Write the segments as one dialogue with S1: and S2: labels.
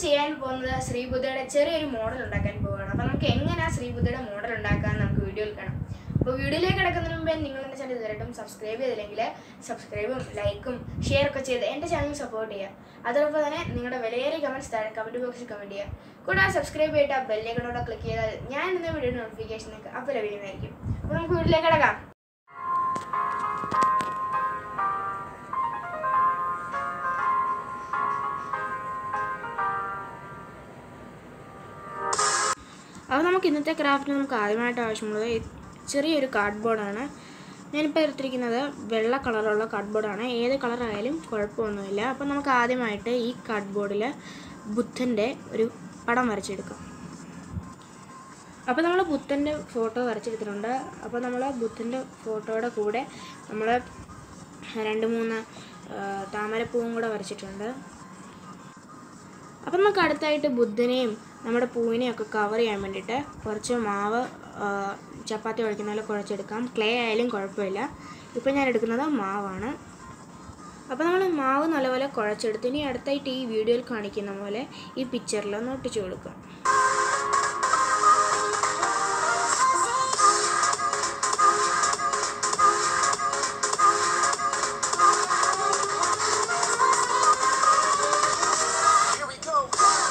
S1: ചെയ്യാൻ പോകുന്നത് ശ്രീബുദ്ധയുടെ ചെറിയൊരു മോഡൽ ഉണ്ടാക്കാൻ പോവുകയാണ് അപ്പോൾ നമുക്ക് എങ്ങനെ ആ ശ്രീബുദ്ധയുടെ മോഡൽ ഉണ്ടാക്കാൻ നമുക്ക് വീഡിയോയിൽ കാണാം അപ്പോൾ വീഡിയോയിലേക്ക് കിടക്കുന്നതിന് മുമ്പേ നിങ്ങൾ എൻ്റെ ചാനൽ ഇതുവരെയായിട്ടും സബ്സ്ക്രൈബ് ചെയ്തില്ലെങ്കിൽ സബ്സ്ക്രൈബും ലൈക്കും ഷെയർ ഒക്കെ ചെയ്ത് എൻ്റെ ചാനൽ സപ്പോർട്ട് ചെയ്യുക അതോടൊപ്പം തന്നെ നിങ്ങളുടെ വിലയേറിയ കമൻറ്റ്സ് താഴെ കമൻറ്റ് ബോക്സിൽ കമൻറ്റ് ചെയ്യുക കൂടാതെ സബ്സ്ക്രൈബ് ചെയ്തിട്ട് ആ ബെല്ലേക്കണോടെ ക്ലിക്ക് ചെയ്താൽ ഞാൻ ഇന്ന് വീഡിയോ നോട്ടിഫിക്കേഷൻ നിങ്ങൾക്ക് അപ്പോൾ ലഭിക്കുന്നതായിരിക്കും അപ്പോൾ നമുക്ക് വീട്ടിലേക്ക് കിടക്കാം അപ്പോൾ നമുക്ക് ഇന്നത്തെ ക്രാഫ്റ്റിന് നമുക്ക് ആദ്യമായിട്ട് ആവശ്യമുള്ളത് ഈ ചെറിയൊരു കാർഡ്ബോർഡാണ് ഞാനിപ്പോൾ എടുത്തിരിക്കുന്നത് വെള്ള കളറുള്ള കാർഡ്ബോർഡാണ് ഏത് കളറായാലും കുഴപ്പമൊന്നുമില്ല അപ്പോൾ നമുക്ക് ആദ്യമായിട്ട് ഈ കാർഡ്ബോർഡിൽ ബുദ്ധൻ്റെ ഒരു പടം വരച്ചെടുക്കാം അപ്പോൾ നമ്മൾ ബുദ്ധൻ്റെ ഫോട്ടോ വരച്ചെടുത്തിട്ടുണ്ട് അപ്പോൾ നമ്മൾ ബുദ്ധൻ്റെ ഫോട്ടോയുടെ കൂടെ നമ്മൾ രണ്ട് മൂന്ന് ആ, താമരപ്പൂവും കൂടെ വരച്ചിട്ടുണ്ട് അപ്പം നമുക്ക് അടുത്തായിട്ട് ബുദ്ധനെയും നമ്മുടെ പൂവിനെയും ഒക്കെ കവർ ചെയ്യാൻ വേണ്ടിയിട്ട് കുറച്ച് മാവ് ആ, ചപ്പാത്തി കുഴക്കുന്ന പോലെ കുഴച്ചെടുക്കാം ക്ലേ ആയാലും കുഴപ്പമില്ല ഇപ്പം ഞാൻ എടുക്കുന്നത് മാവാണ് അപ്പോൾ നമ്മൾ മാവ് നല്ലപോലെ കുഴച്ചെടുത്ത് ഇനി അടുത്തായിട്ട് ഈ വീഡിയോയിൽ കാണിക്കുന്ന പോലെ ഈ പിക്ചറിൽ ഒന്ന് ഒട്ടിച്ചു കൊടുക്കാം
S2: Here we go.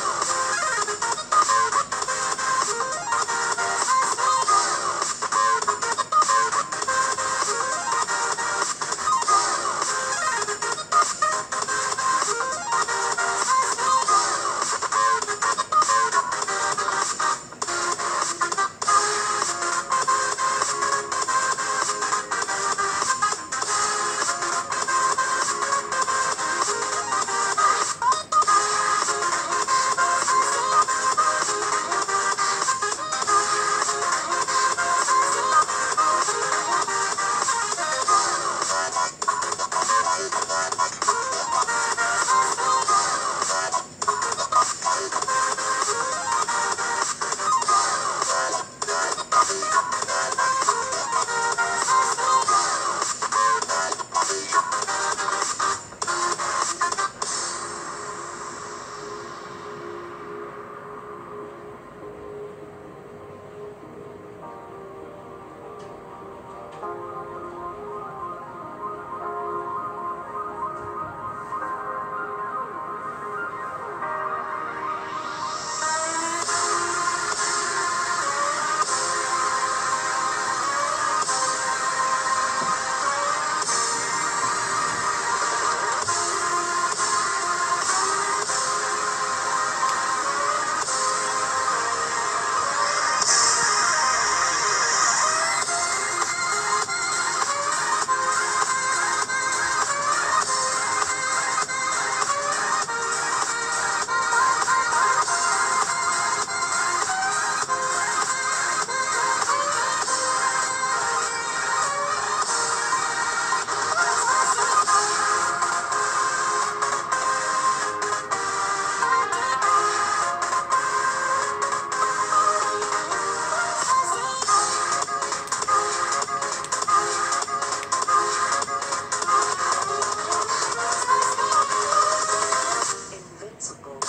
S2: Invincible.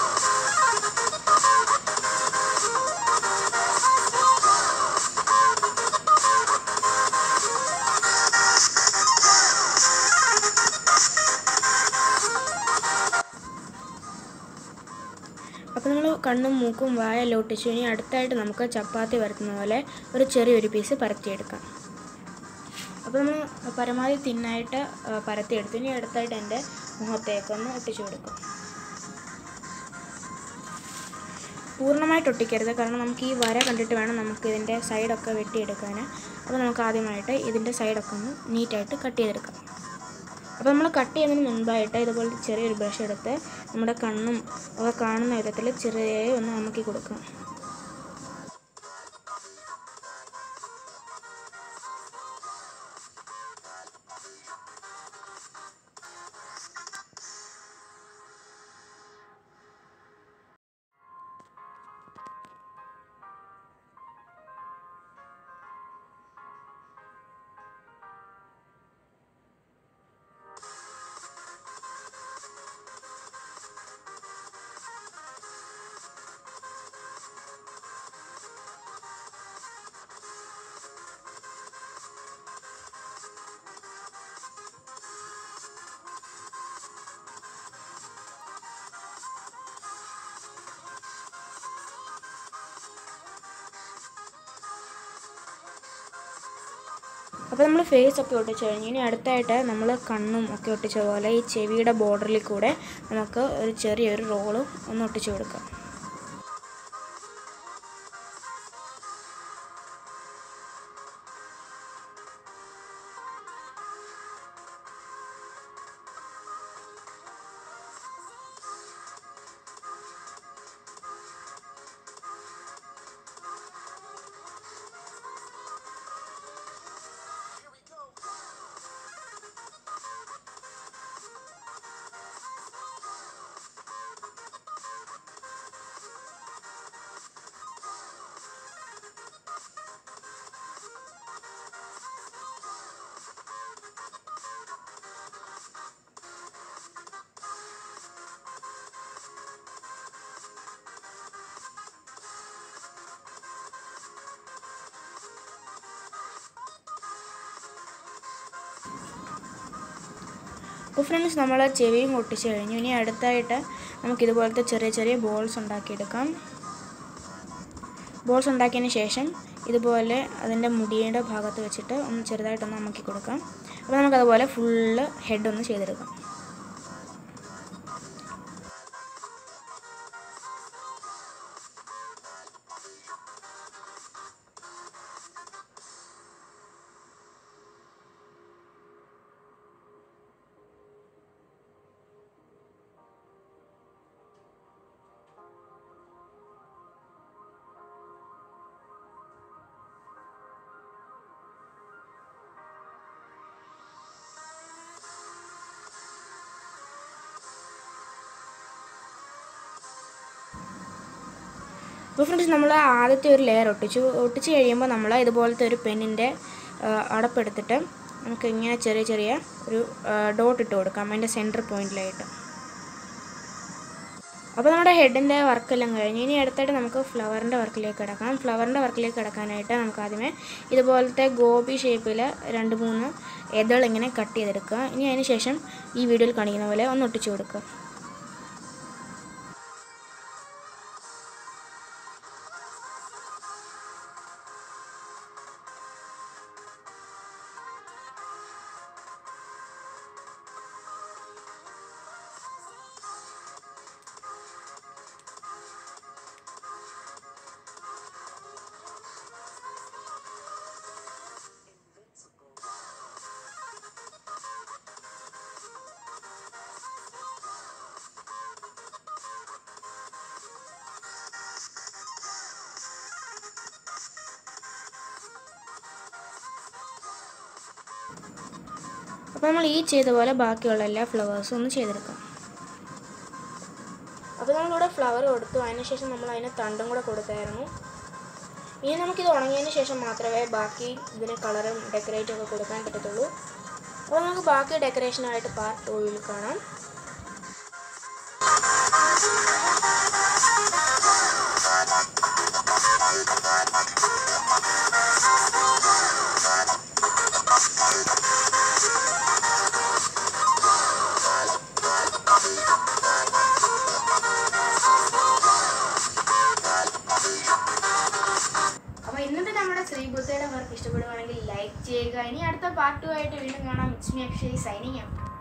S1: അപ്പോൾ നമ്മൾ കണ്ണും മൂക്കും വായെല്ലാം ഒട്ടിച്ചു ഇനി അടുത്തായിട്ട് നമുക്ക് ചപ്പാത്തി പരത്തുന്ന പോലെ ഒരു ചെറിയൊരു പീസ് പരത്തിയെടുക്കാം അപ്പോൾ നമ്മൾ പരമാവധി തിന്നായിട്ട് ആ, പരത്തിയെടുത്തു ഇനി അടുത്തായിട്ട് എൻ്റെ മുഖത്തേക്കൊന്ന് ഒട്ടിച്ചു കൊടുക്കും പൂർണ്ണമായിട്ട് ഒട്ടിക്കരുത് കാരണം നമുക്ക് ഈ വര കണ്ടിട്ട് വേണം നമുക്ക് ഇതിൻ്റെ സൈഡൊക്കെ വെട്ടിയെടുക്കാൻ അപ്പോൾ നമുക്ക് ആദ്യമായിട്ട് ഇതിൻ്റെ സൈഡൊക്കെ ഒന്ന് നീറ്റായിട്ട് കട്ട് ചെയ്തെടുക്കാം അപ്പോൾ നമ്മൾ കട്ട് ചെയ്യുന്നതിന് മുൻപായിട്ട് ഇതുപോലെ ചെറിയൊരു ബ്രഷ് എടുത്ത് നമ്മുടെ കണ്ണും ഒക്കെ കാണുന്ന വിധത്തിൽ ചെറിയ ഒന്ന് അമക്കി കൊടുക്കാം അപ്പോൾ നമ്മൾ ഫേസ് ഒക്കെ ഒട്ടിച്ച് കഴിഞ്ഞു ഇനി അടുത്തായിട്ട് നമ്മൾ കണ്ണും ഒക്കെ ഒട്ടിച്ച പോലെ ഈ ചെവിയുടെ ബോർഡറിൽ കൂടെ നമുക്ക് ഒരു ചെറിയൊരു റോള് ഒന്ന് ഒട്ടിച്ച് കൊടുക്കാം അപ്പോൾ ഫ്രണ്ട്സ് നമ്മൾ ചെവിയും ഒട്ടിച്ച് കഴിഞ്ഞു ഇനി അടുത്തായിട്ട് നമുക്ക് ഇതുപോലത്തെ ചെറിയ ചെറിയ ബോൾസ് ഉണ്ടാക്കിയെടുക്കാം ബോൾസ് ഉണ്ടാക്കിയതിന് ശേഷം ഇതുപോലെ അതിൻ്റെ മുടിയുടെ ഭാഗത്ത് വെച്ചിട്ട് ഒന്ന് ചെറുതായിട്ടൊന്ന് അമക്കി കൊടുക്കാം അപ്പോൾ നമുക്കതുപോലെ ഫുള്ള് ഹെഡ് ഒന്ന് ചെയ്തെടുക്കാം അപ്പോൾ ഫ്രണ്ട്സ് നമ്മൾ ആദ്യത്തെ ഒരു ലെയർ ഒട്ടിച്ചു ഒട്ടിച്ച് കഴിയുമ്പോൾ നമ്മൾ ഇതുപോലത്തെ ഒരു പെന്നിൻ്റെ അടപ്പെടുത്തിട്ട് നമുക്ക് ഇങ്ങനെ ചെറിയ ചെറിയ ഒരു ഡോട്ട് ഇട്ട് കൊടുക്കാം അതിൻ്റെ സെൻറ്റർ പോയിന്റിലായിട്ട് അപ്പോൾ നമ്മുടെ ഹെഡിൻ്റെ വർക്കെല്ലാം കഴിഞ്ഞ് ഇനി അടുത്തായിട്ട് നമുക്ക് ഫ്ലവറിൻ്റെ വർക്കിലേക്ക് കിടക്കാം ഫ്ലവറിൻ്റെ വർക്കിലേക്ക് കിടക്കാനായിട്ട് നമുക്ക് ആദ്യമേ ഇതുപോലത്തെ ഗോപി ഷേപ്പിൽ രണ്ട് മൂന്ന് എതൾ ഇങ്ങനെ കട്ട് ചെയ്തെടുക്കുക ഇനി അതിന് ശേഷം ഈ വീഡിയോയിൽ കാണിക്കുന്ന പോലെ ഒന്ന് ഒട്ടിച്ചു കൊടുക്കുക അപ്പോൾ നമ്മൾ ഈ ചെയ്ത പോലെ ബാക്കിയുള്ള എല്ലാ ഫ്ലവേഴ്സും ഒന്ന് ചെയ്തെടുക്കാം അപ്പോൾ നമ്മളിവിടെ ഫ്ലവർ കൊടുത്തു അതിനുശേഷം നമ്മൾ അതിന് തണ്ടും കൂടെ കൊടുത്തായിരുന്നു ഇനി നമുക്കിത് ഉണങ്ങിയതിന് ശേഷം മാത്രമേ ബാക്കി ഇതിന് കളറും ഡെക്കറേറ്റും ഒക്കെ കൊടുക്കാൻ പറ്റത്തുള്ളൂ അപ്പോൾ നമുക്ക് ബാക്കി ഡെക്കറേഷനായിട്ട് പാർട്ട് ടൂവിൽ കാണാം അപ്പോൾ ഇന്നത്തെ നമ്മുടെ ശ്രീബുദ്ധയുടെ വർക്ക് ഇഷ്ടപ്പെടുവാണെങ്കിൽ ലൈക്ക് ചെയ്യുക ഇനി അടുത്ത പാർട്ടുമായിട്ട് വീണ്ടും കാണാം it's me Akshay signing out